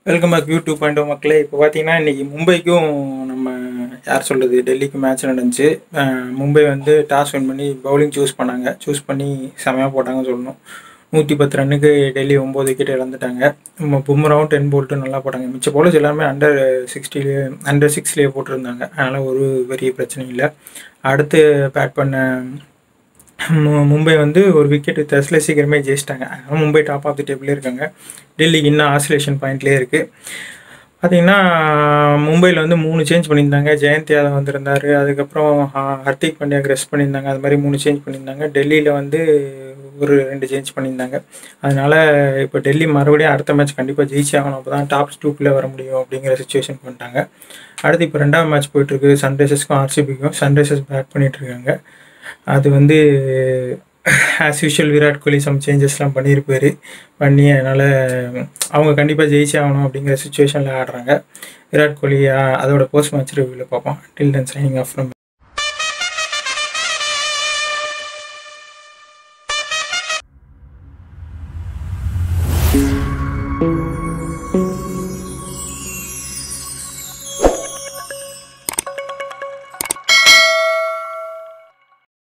welcome back YouTube point மக்களே இப்போ பார்த்தீங்கன்னா இன்றைக்கி மும்பைக்கும் நம்ம யார் சொல்கிறது டெல்லிக்கு மேட்ச் நடந்துச்சு அஹ் மும்பை வந்து டாஸ் வின் பண்ணி பவுலிங் சூஸ் பண்ணாங்க சூஸ் பண்ணி செமையாக போட்டாங்கன்னு சொல்லணும் நூற்றி பத்து ரன்னுக்கு டெல்லி ஒம்பது விக்கெட் இழந்துட்டாங்க நம்ம பும்ராவும் டென் போல்ட்டும் நல்லா போட்டாங்க மிச்ச போலஸ் எல்லாமே அண்டர் சிக்ஸ்டிலே அண்டர் சிக்ஸ்லேயே போட்டிருந்தாங்க அதனால் ஒரு பெரிய பிரச்சனையும் இல்லை அடுத்து பேட் பண்ண மு- மும்பை வந்து ஒரு விக்கெட் வித்தியாசத்தில் சீக்கிரமே ஜெயிச்சிட்டாங்க அதனால மும்பை டாப் ஆஃப் தி டேபிளே இருக்காங்க டெல்லிக்கு இன்னும் ஆசிலேஷன் பாயிண்ட்லேயே இருக்குது பார்த்தீங்கன்னா மும்பையில் வந்து மூணு சேஞ்ச் பண்ணியிருந்தாங்க ஜெயந்த் யாதவ் வந்திருந்தார் அதுக்கப்புறம் ஹா- ஹர்திக் பாண்டியாக்கு ரெஸ்ட் பண்ணியிருந்தாங்க அது மாதிரி மூணு சேஞ்ச் பண்ணியிருந்தாங்க டெல்லியில் வந்து ஒரு ரெண்டு சேஞ்ச் பண்ணியிருந்தாங்க அதனால் இப்போ டெல்லி மறுபடியும் அடுத்த மேட்ச் கண்டிப்பாக ஜெயிச்சு ஆகணும் அப்போ தான் டாப் டூக்குள்ளே வர முடியும் அப்படிங்கிற சுச்சுவேஷன் பண்ணிட்டாங்க அடுத்து இப்போ ரெண்டாவது மேட்ச் போயிட்டுருக்கு சன்ரைசர்ஸ்க்கும் ஆர்சிபிக்கும் சன்ரைசர்ஸ் பேட் பண்ணிட்டு இருக்காங்க அது வந்து as usual Virat Kohli some சேஞ்சஸ்லாம் பண்ணியிருப்பாரு பண்ணி அதனால் அவங்க கண்டிப்பாக ஜெயிச்சே ஆகணும் அப்படிங்கிற சுச்சுவேஷனில் ஆடுறாங்க விராட் கோலி அஹ், அதோட போஸ்ட் மேட்ச் ரிவ்யூவில் பார்ப்போம் till then signing off from thank you